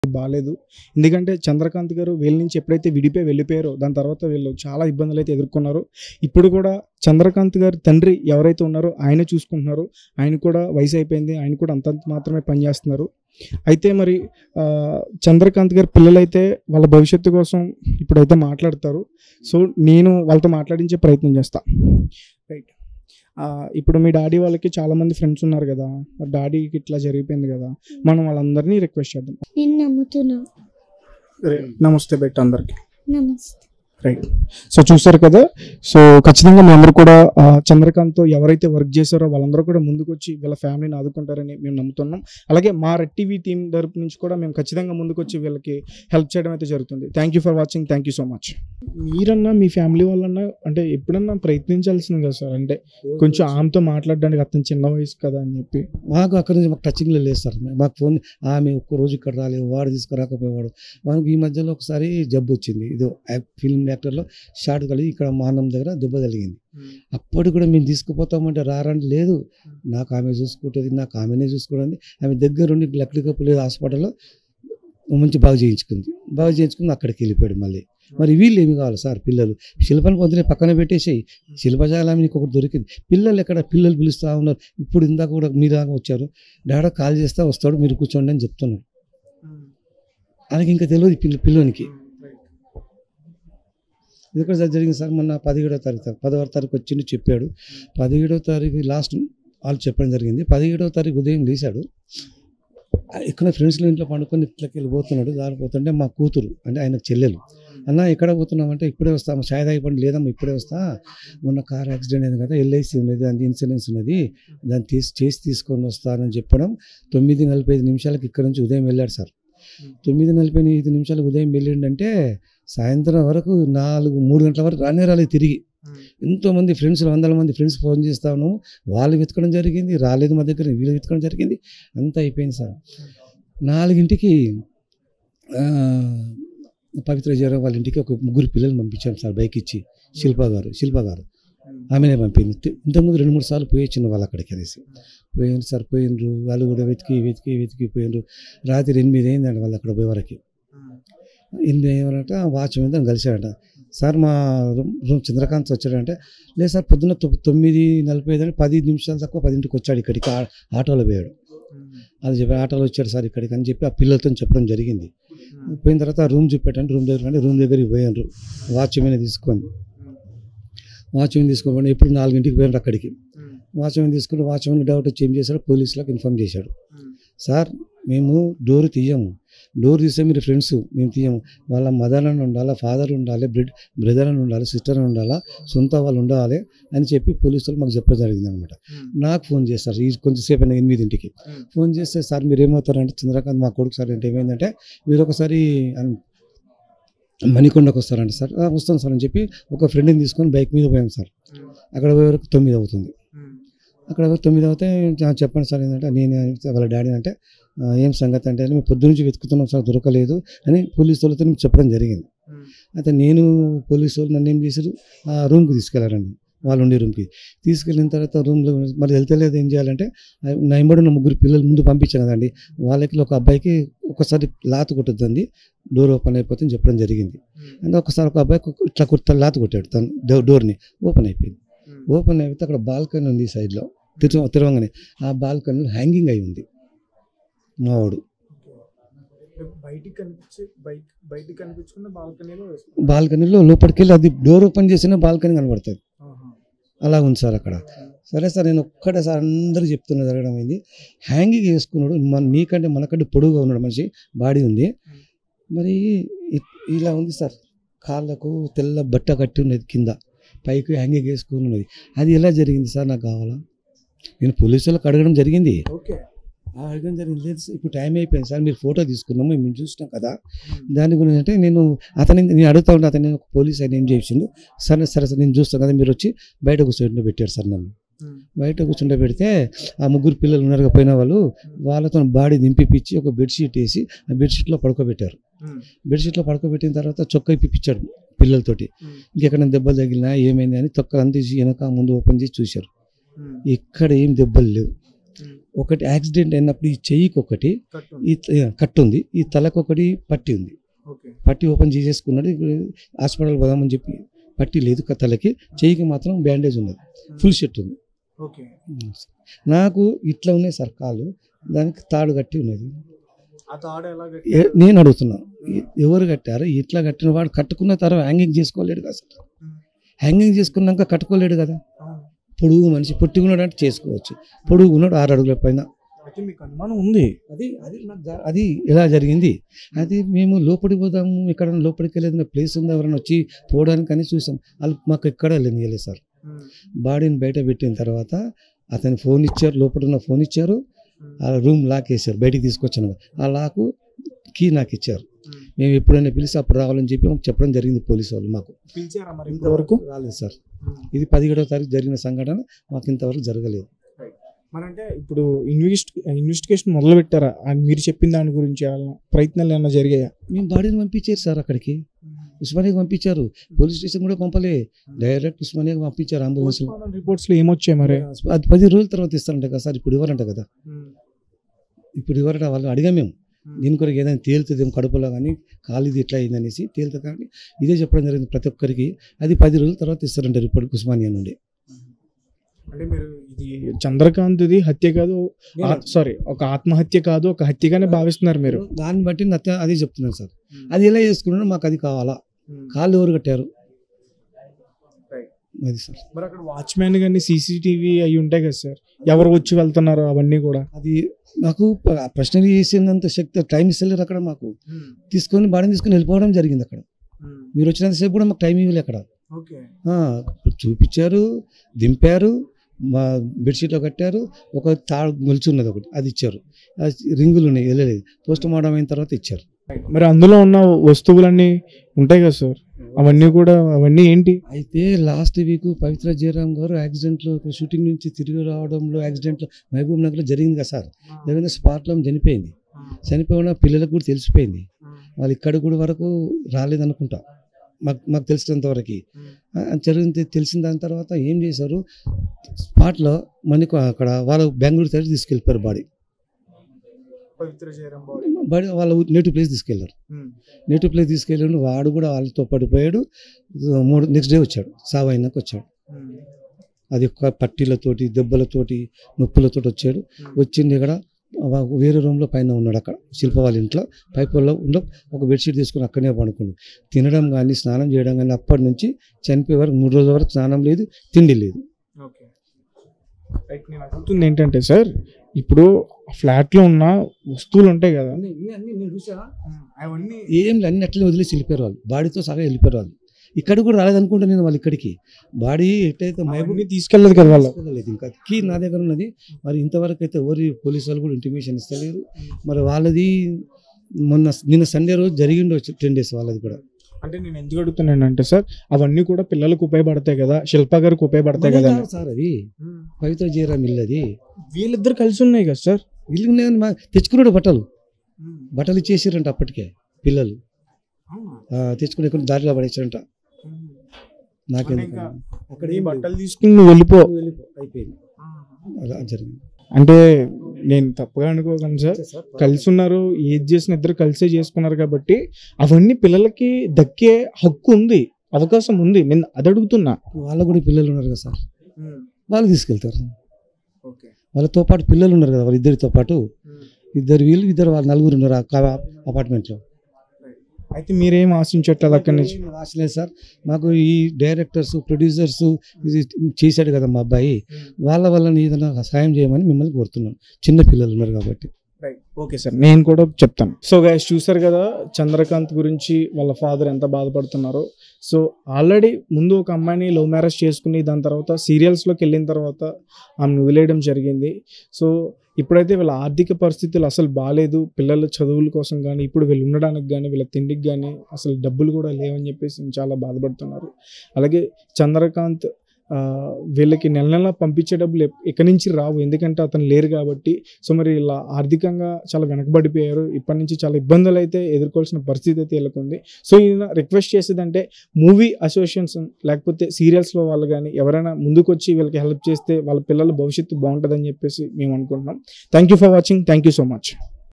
బాగాలేదు ఎందుకంటే చంద్రకాంత్ గారు వీళ్ళ నుంచి ఎప్పుడైతే విడిపోయి వెళ్ళిపోయారో దాని తర్వాత వీళ్ళు చాలా ఇబ్బందులు అయితే ఎదుర్కొన్నారు ఇప్పుడు కూడా చంద్రకాంత్ గారి తండ్రి ఎవరైతే ఉన్నారో ఆయనే చూసుకుంటున్నారు ఆయన కూడా వయసు అయిపోయింది ఆయన కూడా అంతంత మాత్రమే పనిచేస్తున్నారు అయితే మరి ఆ, చంద్రకాంత్ గారి పిల్లలైతే వాళ్ళ భవిష్యత్తు కోసం ఇప్పుడైతే మాట్లాడతారు సో నేను వాళ్ళతో మాట్లాడించే ప్రయత్నం చేస్తా రైట్ ఇప్పుడు మీ డాడీ వాళ్ళకి చాలా మంది ఫ్రెండ్స్ ఉన్నారు కదా మరి డాడీకి ఇట్లా జరిగిపోయింది కదా మనం వాళ్ళందరినీ రిక్వెస్ట్ చేద్దాం నేను నమ్ముతున్నా నమస్తే బెట్ అందరికి నమస్తే రైట్ సో చూసారు కదా సో ఖచ్చితంగా మీ అందరూ కూడా ఆ, చంద్రకాంత్తో ఎవరైతే వర్క్ చేశారో వాళ్ళందరూ కూడా ముందుకు వచ్చి వీళ్ళ ఫ్యామిలీని ఆదుకుంటారని మేము నమ్ముతున్నాం అలాగే మా రెడ్ టీవీ టీం తరపు నుంచి కూడా మేము ఖచ్చితంగా ముందుకు వచ్చి వీళ్ళకి హెల్ప్ చేయడం అయితే జరుగుతుంది thank you for watching thank you so much మీరన్నా మీ ఫ్యామిలీ వాళ్ళన్నా అంటే ఎప్పుడన్నా ప్రయత్నించాల్సింది కదా సార్ అంటే కొంచెం ఆమెతో మాట్లాడడానికి అతను చిన్న వయసు కదా అని చెప్పి మాకు అక్కడ నుంచి మాకు టచింగ్లో లేదు సార్ మాకు ఫోన్ ఆమె ఒక్క రోజు ఇక్కడ రాలేదు వాడు తీసుకురాకపోయేవాడు మనకు ఈ మధ్యలో ఒకసారి జబ్బు వచ్చింది ఇది ఫిల్మ్ యాక్టర్లో షార్ట్ కలిగి ఇక్కడ మానం దగ్గర దెబ్బ తగిలింది అప్పటి కూడా మేము తీసుకుపోతామంటే రారంటే లేదు నాకు ఆమె చూసుకుంటుంది నాకు ఆమెనే చూసుకుంటుంది ఆమె దగ్గరుండి లక్డికప్పు లేదు హాస్పిటల్లో మంచి బాగా చేయించుకుంది బాగా చేయించుకుంది అక్కడికి వెళ్ళిపోయాడు మళ్ళీ మరి వీళ్ళు ఏమి కావాలి సార్ పిల్లలు శిల్పని పొద్దునే పక్కన పెట్టేసి శిల్పశాల నీకు ఒకటి దొరికింది పిల్లలు ఎక్కడ పిల్లలు పిలుస్తూ ఉన్నారు ఇప్పుడు ఇందాక కూడా మీరు దాకా వచ్చారు డాడీ కాల్ చేస్తే వస్తాడు మీరు కూర్చోండి అని చెప్తున్నాడు ఆయనకి ఇంకా తెలియదు పిల్ల పిల్లోనికి ఇది కూడా జరిగింది సార్ మొన్న పదిహేడో తారీఖు సార్ పదహారు తారీఖు వచ్చిండు చెప్పాడు పదిహేడో తారీఖు లాస్ట్ వాళ్ళు చెప్పడం జరిగింది పదిహేడో తారీఖు ఉదయం లేచాడు ఇక్కడ ఫ్రెండ్స్లో ఇంట్లో పండుకొని ఇట్లకి వెళ్ళిపోతున్నాడు దారి పోతుంటే మా కూతురు అంటే ఆయన చెల్లెలు అన్న ఎక్కడ పోతున్నామంటే ఇప్పుడే వస్తా షాయ్ తాగిపండి లేదమ్మా ఇప్పుడే వస్తా మొన్న కార్ యాక్సిడెంట్ అయింది కదా ఎల్ఐసి ఉన్నది దాని ఇన్సూరెన్స్ ఉన్నది దాన్ని తీసి చేసి తీసుకొని వస్తానని చెప్పడం తొమ్మిది నలభై ఐదు నిమిషాలకి ఇక్కడ నుంచి ఉదయం వెళ్ళాడు సార్ తొమ్మిది నలభై ఐదు నిమిషాలకు ఉదయం వెళ్ళిండంటే సాయంత్రం వరకు నాలుగు మూడు గంటల వరకు రానే రాలేదు తిరిగి ఎంతోమంది ఫ్రెండ్స్ వందల మంది ఫ్రెండ్స్ ఫోన్ చేస్తా ఉన్నాము వాళ్ళు వెతకడం జరిగింది రాలేదు మా దగ్గర వీళ్ళు వెతకడం జరిగింది అంతా అయిపోయింది సార్ నాలుగింటికి ఆ, పవిత్ర జరం వాళ్ళ ఇంటికి ఒక ముగ్గురు పిల్లలు పంపించాం సార్ బైక్ ఇచ్చి శిల్ప గారు శిల్ప గారు ఆమెనే పంపింది తి- ఇంతకుముందు రెండు మూడు సార్లు పోయొచ్చిన వాళ్ళు అక్కడికి అనేసి పోయింది సార్ పోయినరు వాళ్ళు కూడా వెతికి వెతికి వెతికి పోయినరు రాత్రి ఎనిమిది అయిందండి వాళ్ళు అక్కడ పోయే వరకు ఎనిమిది అయ్యారంట వాచ్ మీద కలిశాడంట సార్ మా రూమ్ రూమ్ చంద్రకాంత్ వచ్చాడంటే లేదు సార్ పొద్దున్న తొ- తొమ్మిది నలభై ఐదు అంటే పది నిమిషాలు తక్కువ పదింటికి వచ్చాడు ఇక్కడికి ఆ- ఆటోలో పోయాడు అది చెప్పి ఆటోలో వచ్చాడు సార్ ఇక్కడికి అని చెప్పి ఆ పిల్లలతో చెప్పడం జరిగింది పోయిన తర్వాత ఆ రూమ్ చూపెట్టండి రూమ్ దగ్గర అంటే రూమ్ దగ్గరికి పోయారు వాచ్మెన్ తీసుకొని వాచ్మెన్ తీసుకోమని ఎప్పుడు నాలుగింటికి పోయారు అక్కడికి వాచ్మెన్ తీసుకుని వాచ్మెన్ డౌట్ వచ్చి ఏం చేశాడు పోలీసులకు ఇన్ఫామ్ చేశాడు సార్ మేము డోర్ తీయము డోర్ తీస్తే మీరు ఫ్రెండ్స్ మేము తీయము వాళ్ళ మదర్ అని ఉండాలా ఫాదర్ ఉండాలి బ్రెడ్ బ్రదర్ అని ఉండాలి సిస్టర్ అని ఉండాలా సొంత వాళ్ళు ఉండాలి అని చెప్పి పోలీసులు మాకు చెప్పడం జరిగింది అనమాట నాకు ఫోన్ చేస్తారు ఈ కొంచెంసేపు అయినా ఎనిమిదింటికి ఫోన్ చేస్తే సార్ మీరు ఏమవుతారంటే చంద్రకాంత్ మా కొడుకు సార్ అంటే ఏమైందంటే మీరు ఒకసారి అన్- మణికొండకు వస్తారంట సార్ "ఆ, వస్తాను సార్ అని చెప్పి ఒక ఫ్రెండ్ని తీసుకొని బైక్ మీద పోయాం సార్ అక్కడ పోయే వరకు తొమ్మిది అవుతుంది అక్కడ వరకు తొమ్మిది అవుతే "ఆ, చెప్పండి సార్ ఏంటంటే నేను వాళ్ళ డాడీ అంటే "ఆ, ఏం సంగతి అంటే మేము పొద్దు నుంచి వెతుకుతున్నాం సార్ దొరకలేదు అని పోలీసు వాళ్ళతో మేము చెప్పడం జరిగింది అయితే నేను పోలీసు వాళ్ళు నన్ను ఏం చేశారు ఆ రూమ్కి తీసుకెళ్లారండి వాళ్ళు ఉండే రూమ్కి తీసుకెళ్ళిన తర్వాత రూమ్లో మరి వెళ్తలేదు ఏం చేయాలంటే ఆ నా వెంబడి ఉన్న ముగ్గురు పిల్లలు ముందు పంపించాను కదండి వాళ్ళకి ఒక అబ్బాయికి ఒకసారి లాతు కొట్టుద్దండి డోర్ ఓపెన్ అయిపోతుంది చెప్పడం జరిగింది అంటే ఒకసారి ఒక అబ్బాయికి ఒక- ఇట్లా కొట్ట లాతు కొట్టాడు తను డో- డోర్ని ఓపెన్ అయిపోయింది ఓపెన్ అయిపోతే అక్కడ బాల్కనీ ఉంది ఈ సైడ్లో తిరు తిరవంగానే ఆ బాల్కనీలో హ్యాంగింగ్ అయి ఉంది మావాడు బయటికి కనిపించి బయట బయటికి కనిపించుకున్న బాల్కనీలో బాల్కనీలో లోపలికి వెళ్ళి అది డోర్ ఓపెన్ చేసిన బాల్కనీ కనబడుతుంది అలా ఉంది సార్ అక్కడ సరే సార్ నేను ఒక్కటే సార్ అందరూ చెప్తున్నా జరగడం అయింది హ్యాంగింగ్ చేసుకున్నాడు మన మీకంటే మనకంటే పొడుగుగా ఉన్నాడు మనిషి బాడీ ఉంది మరి ఇ- ఇలా ఉంది సార్ కాళ్ళకు తెల్ల బట్ట కట్టి ఉన్నది కింద పైకి హ్యాంగింగ్ వేసుకుని ఉన్నది అది ఎలా జరిగింది సార్ నాకు కావాలా నేను పోలీసు వాళ్ళకి అడగడం జరిగింది ఓకే ఆ అడగడం జరిగింది లేదు సార్, ఇప్పుడు టైం అయిపోయింది సార్ మీరు ఫోటో తీసుకున్నాము మేము చూసినాం కదా దాని గురించి అంటే నేను అతని నేను అడుగుతా ఉంటే అతను ఒక పోలీస్ ఆయన ఏం చేసిండు సరే సరే సార్ నేను చూస్తాను కదా మీరు వచ్చి బయట కూర్చోండి పెట్టారు సార్ నన్ను బయట కూర్చుంటే పెడితే ఆ ముగ్గురు పిల్లలు ఉన్నారు పోయిన వాళ్ళు వాళ్ళతో బాడీ దింపిపిచ్చి ఒక బెడ్షీట్ వేసి ఆ బెడ్షీట్లో పడుకోబెట్టారు బెడ్షీట్లో పడుకోబెట్టిన తర్వాత చొక్కా ఇప్పించాడు పిల్లలతోటి ఇంకెక్కడ దెబ్బలు తగిలినా ఏమైంది అని తొక్కలు అందించి వెనక ముందు ఓపెన్ చేసి చూశారు ఎక్కడ ఏం దెబ్బలు లేవు ఒకటి యాక్సిడెంట్ అయినప్పుడు ఈ చెయ్యికి ఒకటి ఈ త- కట్టు ఉంది ఈ తలకు ఒకటి పట్టి ఉంది పట్టి ఓపెన్ చేసేసుకున్నాడు ఇప్పుడు హాస్పిటల్ పోదామని చెప్పి పట్టి లేదు క- తలకి చెయ్యికి మాత్రం బ్యాండేజ్ ఉన్నది ఫుల్ షర్ట్ ఉంది నాకు ఇట్లా ఉన్నాయి సార్ కాలు దానికి తాడు కట్టి ఉన్నది ఏ- నేను అడుగుతున్నా ఎ- ఎవరు కట్టారు ఇట్లా కట్టిన వాడు కట్టుకున్న తర్వాత హ్యాంగింగ్ చేసుకోలేడు కదా సార్ హ్యాంగింగ్ చేసుకున్నాక కట్టుకోలేడు కదా పొడుగు మనిషి పొట్టిగున్నాడు అంటే చేసుకోవచ్చు పొడుగు ఉన్నాడు ఆరు అడుగుల పైన అయితే మీకు అనుమానం ఉంది అది అది నాకు జ- అది ఎలా జరిగింది అది మేము లోపలికి పోదాము ఇక్కడ లోపలికి వెళ్ళేది ప్లేస్ ఉంది ఎవరైనా వచ్చి పోవడానికి అని చూసాం వాళ్ళు మాకు ఎక్కడ వెళ్ళలేదు సార్ బాడీని బయట పెట్టిన తర్వాత అతని ఫోన్ ఇచ్చారు లోపల ఉన్న ఫోన్ ఇచ్చారు ఆ రూమ్ లాక్ వేసారు బయటికి తీసుకొచ్చాను ఆ లాకు కీ నాకు ఇచ్చారు మేము ఎప్పుడైనా పిలిచి అప్పుడు రావాలని చెప్పి మాకు చెప్పడం జరిగింది పోలీసు వాళ్ళు మాకు పిలిచారా మరి ఇంతవరకు రాలేదు సార్ ఇది పదిహేడవ తారీఖు జరిగిన సంఘటన మాకు ఇంతవరకు జరగలేదు మరి అంటే ఇప్పుడు ఇన్వెస్ట్ ఇన్వెస్టిగేషన్ మొదలు పెట్టారా ఆ మీరు చెప్పిన దాని గురించి ఏమైనా ప్రయత్నాలు ఏమైనా జరిగాయా మేము బాడీని పంపించారు సార్ అక్కడికి ఉస్మానియాకి పంపించారు పోలీస్ స్టేషన్ కూడా పంపలే డైరెక్ట్ ఉస్మానియాకి పంపించారు అంబులెన్స్ రిపోర్ట్స్ లో ఏమొచ్చాయి మరి అది పది రోజుల తర్వాత ఇస్తారంట కదా సార్ ఇప్పుడు ఇవ్వరంట కదా ఇప్పుడు ఇవ్వరట వాళ్ళు అడిగా మేము దీని కొరకు ఏదైనా తేలుతుంది కడుపులో కానీ కాలిది ఇట్లా అయిందనేసి తేలుతుంది కానీ ఇదే చెప్పడం జరిగింది ప్రతి ఒక్కరికి అది పది రోజుల తర్వాత ఇస్తారంట రిపోర్ట్ ఉస్మానియా నుండి అంటే మీరు ఇది చంద్రకాంత్ ఇది హత్య కాదు సారీ ఒక ఆత్మహత్య కాదు ఒక హత్యగానే భావిస్తున్నారు మీరు దాన్ని బట్టి నత్త అదే చెప్తున్నాను సార్ అది ఎలా చేసుకున్నాడో మాకు అది కావాలా కాళ్ళు ఎవరు కట్టారు అది సార్ మరి అక్కడ వాచ్మ్యాన్ కానీ సీసీటీవీ అవి ఉంటాయి కదా సార్ ఎవరు వచ్చి వెళ్తున్నారు అవన్నీ కూడా అది నాకు ప- ప్రశ్నలు చేసినంత శక్తి టైం ఇస్తలేరు అక్కడ మాకు తీసుకొని బాడీని తీసుకొని వెళ్ళిపోవడం జరిగింది అక్కడ మీరు వచ్చినంతసేపు కూడా మాకు టైం ఇవ్వలేదు అక్కడ ఓకే ఆ, చూపించారు దింపారు మా బెడ్షీట్లో కట్టారు ఒక తాడు నిల్చున్నది ఒకటి అది ఇచ్చారు ఆ రింగులు ఉన్నాయి వెళ్ళలేదు పోస్ట్ మార్టం అయిన తర్వాత ఇచ్చారు మరి అందులో ఉన్న వస్తువులన్నీ ఉంటాయి కదా సార్ అవన్నీ కూడా అవన్నీ ఏంటి అయితే లాస్ట్ వీక్ పవిత్ర జయరామ్ గారు యాక్సిడెంట్లో షూటింగ్ నుంచి తిరిగి రావడంలో యాక్సిడెంట్లో మహబూబ్ నగర్లో జరిగింది కదా సార్ జరిగిన స్పాట్లో చనిపోయింది చనిపోయిన పిల్లలకు కూడా తెలిసిపోయింది వాళ్ళు ఇక్కడ కూడా వరకు రాలేదనుకుంటా మాకు మాకు తెలిసినంత వరకు జరిగింది తెలిసిన దాని తర్వాత ఏం చేశారు స్పాట్లో మనకు అక్కడ వాళ్ళు బెంగళూరు సైడ్ తీసుకెళ్ళిపోయారు బాడీ పవిత్ర జయరాం బాడీ వాళ్ళ నేటివ్ ప్లేస్ తీసుకెళ్లారు నేటివ్ ప్లేస్ తీసుకెళ్ళాడు వాడు కూడా వాళ్ళతో పడిపోయాడు మూడు నెక్స్ట్ డే వచ్చాడు సావు అయినాక వచ్చాడు అది ఒక పట్టీలతోటి దెబ్బలతోటి నొప్పులతోటి వచ్చాడు వచ్చింది ఇక్కడ వా- వేరే రూమ్లో పైన ఉన్నాడు అక్కడ శిల్ప వాళ్ళ ఇంట్లో పైపుల్లో ఉండ ఒక బెడ్షీట్ తీసుకుని అక్కడనే పడుకున్నాడు తినడం కానీ స్నానం చేయడం కానీ అప్పటి నుంచి చనిపోయే వరకు మూడు రోజుల వరకు స్నానం లేదు తిండి లేదు ఓకే రైట్ నేను అడుగుతుంది ఏంటంటే సార్ ఇప్పుడు ఫ్లాట్ లో ఉన్న వస్తువులు ఉంటాయి కదా అవన్నీ ఏం లే, అన్ని అట్లనే వదిలేసి వెళ్ళిపోయారు వాళ్ళు బాడీతో సగం వెళ్ళిపోయారు వాళ్ళు ఇక్కడ కూడా రాలేదనుకుంటా నేను వాళ్ళు ఇక్కడికి బాడీ ఎట్లయితే మహబూబ్ అవన్నీ తీసుకెళ్ళదు కదా వాళ్ళు తీసుకోలేదు ఇంకా కీ నా దగ్గర ఉన్నది మరి ఇంతవరకు అయితే ఎవరి పోలీసు వాళ్ళు కూడా ఇంటిమేషన్ ఇస్తలేరు మరి వాళ్ళది మొన్న నిన్న సండే రోజు జరిగిండో టెన్ డేస్ వాళ్ళది కూడా అంటే నేను ఎందుకు అడుగుతున్నాను అంటే సార్ అవన్నీ కూడా పిల్లలకు ఉపయోగపడతాయి కదా శిల్ప గారికి ఉపయోగపడతాయి కదా కాదు సార్ అవి పవిత్ర జయరామ్ ఇల్లు అది వీళ్ళిద్దరు కలిసి ఉన్నాయి కదా సార్ ఇల్లు ఉన్నాయని మా తెచ్చుకున్నాడు బట్టలు బట్టలు ఇచ్చేసారంట అప్పటికే పిల్లలు ఆ, తెచ్చుకుని ఎక్కడ దారిలో పడేసారంట నాకెందుకు ఇంకా అక్కడ ఈ ఏం బట్టలు తీసుకుని నువ్వు వెళ్ళిపో లేదు. వెళ్ళిపో అయిపోయింది అలా జరిగింది అంటే నేను తప్పుగా అనుకోకండి సార్ కలిసి ఉన్నారు ఏది చేసిన ఇద్దరు కలిసే చేసుకున్నారు కాబట్టి అవన్నీ పిల్లలకి దక్కే హక్కు ఉంది అవకాశం ఉంది నేను అది అడుగుతున్నా వాళ్ళకు కూడా పిల్లలు ఉన్నారు కదా సార్ వాళ్ళు తీసుకెళ్తారు ఓకే వాళ్ళతో పాటు పిల్లలు ఉన్నారు కదా వాళ్ళ ఇద్దరితో పాటు ఇద్దరు వీళ్ళు ఇద్దరు వాళ్ళు నలుగురు ఉన్నారు ఆ కా- అపార్ట్మెంట్లో అయితే మీరేం ఆశించట్లేదు అక్కడి నుంచి ఏం ఆశ లేదు సార్ మాకు ఈ డైరెక్టర్స్ ప్రొడ్యూసర్స్ ఇది చేశాడు కదా మా అబ్బాయి వాళ్ళ వల్ల ఏదైనా సహాయం చేయమని మిమ్మల్ని కోరుతున్నాను చిన్న పిల్లలు ఉన్నారు కాబట్టి ఓకే సార్ నేను కూడా చెప్తాను సో గైస్ చూసారు కదా చంద్రకాంత్ గురించి వాళ్ళ ఫాదర్ ఎంత బాధపడుతున్నారో సో ఆల్రెడీ ముందు ఒక అమ్మాయిని లవ్ మ్యారేజ్ చేసుకుని దాని తర్వాత సీరియల్స్లోకి వెళ్ళిన తర్వాత ఆమెను వదిలేయడం జరిగింది సో ఇప్పుడైతే వీళ్ళ ఆర్థిక పరిస్థితులు అసలు బాగాలేదు పిల్లల చదువుల కోసం కానీ ఇప్పుడు వీళ్ళు ఉండడానికి కానీ వీళ్ళ తిండికి కానీ అసలు డబ్బులు కూడా లేవని చెప్పేసి చాలా బాధపడుతున్నారు అలాగే చంద్రకాంత్ ఆ, వీళ్ళకి నెల నెల పంపించే డబ్బులు ఎప్- ఎక్కడి నుంచి రావు ఎందుకంటే అతను లేరు కాబట్టి సో మరి ఇలా ఆర్థికంగా చాలా వెనకబడిపోయారు ఇప్పటి నుంచి చాలా ఇబ్బందులు అయితే ఎదుర్కోవాల్సిన పరిస్థితి అయితే వీళ్ళకి ఉంది సో ఈయన రిక్వెస్ట్ చేసేదంటే మూవీ అసోసియేషన్స్ లేకపోతే సీరియల్స్లో వాళ్ళు కానీ ఎవరైనా ముందుకు వచ్చి వీళ్ళకి హెల్ప్ చేస్తే వాళ్ళ పిల్లల భవిష్యత్తు బాగుంటుందని చెప్పేసి మేము అనుకుంటున్నాం thank you for watching thank you so much